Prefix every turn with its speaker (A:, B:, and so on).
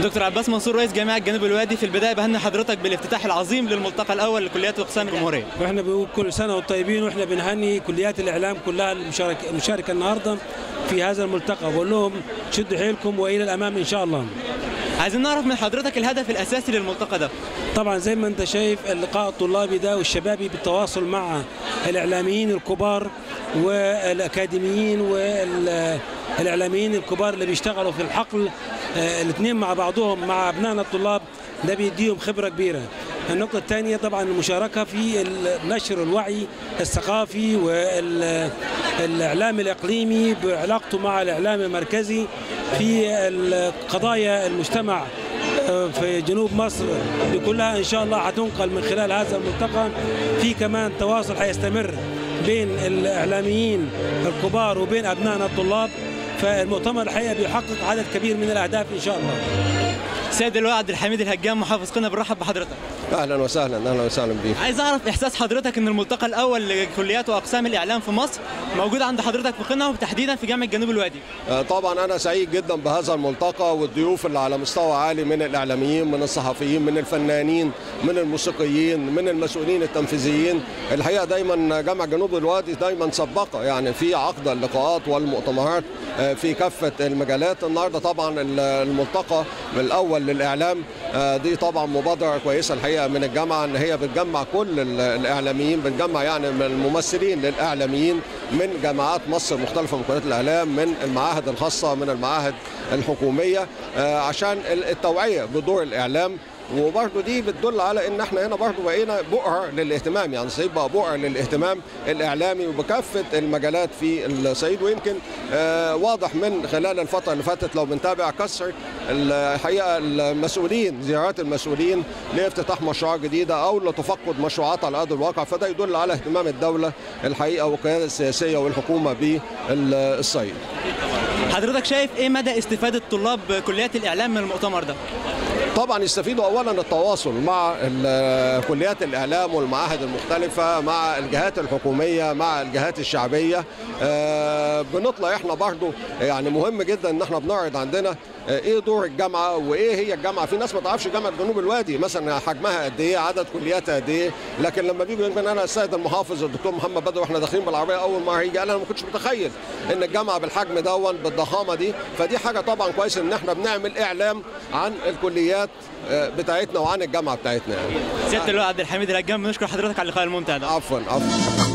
A: دكتور عباس منصور رئيس جامعه جنوب الوادي في البدايه بهني حضرتك بالافتتاح العظيم للملتقى الاول لكليات واقسام الجمهوريه
B: واحنا بنقول كل سنه وانتم طيبين واحنا بنهني كليات الاعلام كلها المشاركه المشاركه النهارده في هذا الملتقى بقول لهم شدوا حيلكم والى الامام ان شاء الله
A: عايزين نعرف من حضرتك الهدف الاساسي للملتقى ده
B: طبعا زي ما انت شايف اللقاء الطلابي ده والشبابي بالتواصل مع الاعلاميين الكبار والاكاديميين والاعلاميين الكبار اللي بيشتغلوا في الحقل الاثنين مع بعضهم مع ابنائنا الطلاب ده بيديهم خبره كبيره النقطة الثانية طبعا المشاركة في نشر الوعي الثقافي والإعلام الإقليمي بعلاقته مع الإعلام المركزي في قضايا المجتمع في جنوب مصر دي كلها إن شاء الله هتنقل من خلال هذا الملتقى في كمان تواصل هيستمر بين الإعلاميين الكبار وبين أبنائنا الطلاب فالمؤتمر الحقيقة بيحقق عدد كبير من الأهداف إن شاء الله
A: سيد اللواء عبد الحميد الهجام محافظ قنا بنرحب بحضرتك
C: اهلا وسهلا اهلا وسهلا بيك
A: عايز اعرف احساس حضرتك ان الملتقى الاول لكليات واقسام الاعلام في مصر موجود عند حضرتك في قنا وتحديدا في جامعه جنوب الوادي
C: طبعا انا سعيد جدا بهذا الملتقى والضيوف اللي على مستوى عالي من الاعلاميين من الصحفيين من الفنانين من الموسيقيين من المسؤولين التنفيذيين الحقيقه دايما جامعه جنوب الوادي دايما سباقه يعني في عقد اللقاءات والمؤتمرات في كافه المجالات النهارده طبعا الملتقى الاول للاعلام دي طبعا مبادره كويسه الحقيقه من الجامعه ان هي بتجمع كل الاعلاميين بتجمع يعني من الممثلين للاعلاميين من جامعات مصر مختلفه من كليات الاعلام من المعاهد الخاصه من المعاهد الحكوميه عشان التوعيه بدور الاعلام وبرضه دي بتدل على ان احنا هنا برضه بقينا بؤره للاهتمام يعني الصعيد بقى بؤره للاهتمام الاعلامي وبكافه المجالات في الصعيد ويمكن آه واضح من خلال الفتره اللي فاتت لو بنتابع كسر الحقيقه المسؤولين زيارات المسؤولين لافتتاح مشروعات جديده او لتفقد مشروعات على ارض الواقع فده يدل على اهتمام الدوله الحقيقه والقياده السياسيه والحكومه بالصعيد.
A: حضرتك شايف ايه مدى استفاده طلاب كليات الاعلام من المؤتمر ده؟
C: طبعا يستفيدوا اولا التواصل مع كليات الاعلام والمعاهد المختلفه مع الجهات الحكوميه مع الجهات الشعبيه بنطلع احنا برضو يعني مهم جدا ان احنا بنعرض عندنا ايه دور الجامعه وايه هي الجامعه في ناس ما تعرفش جامعه جنوب الوادي مثلا حجمها قد ايه عدد كلياتها قد ايه لكن لما بيجوا يمكن انا السيد المحافظ الدكتور محمد بدر واحنا داخلين بالعربيه اول ما هيجي انا ما كنتش متخيل ان الجامعه بالحجم دون بالضخامه دي فدي حاجه طبعا كويس ان احنا بنعمل اعلام عن الكليات بتاعتنا وعن الجامعه بتاعتنا يعني.
A: سياده اللواء عبد الحميد الهجام بنشكر حضرتك على اللقاء الممتع ده
C: عفوا عفوا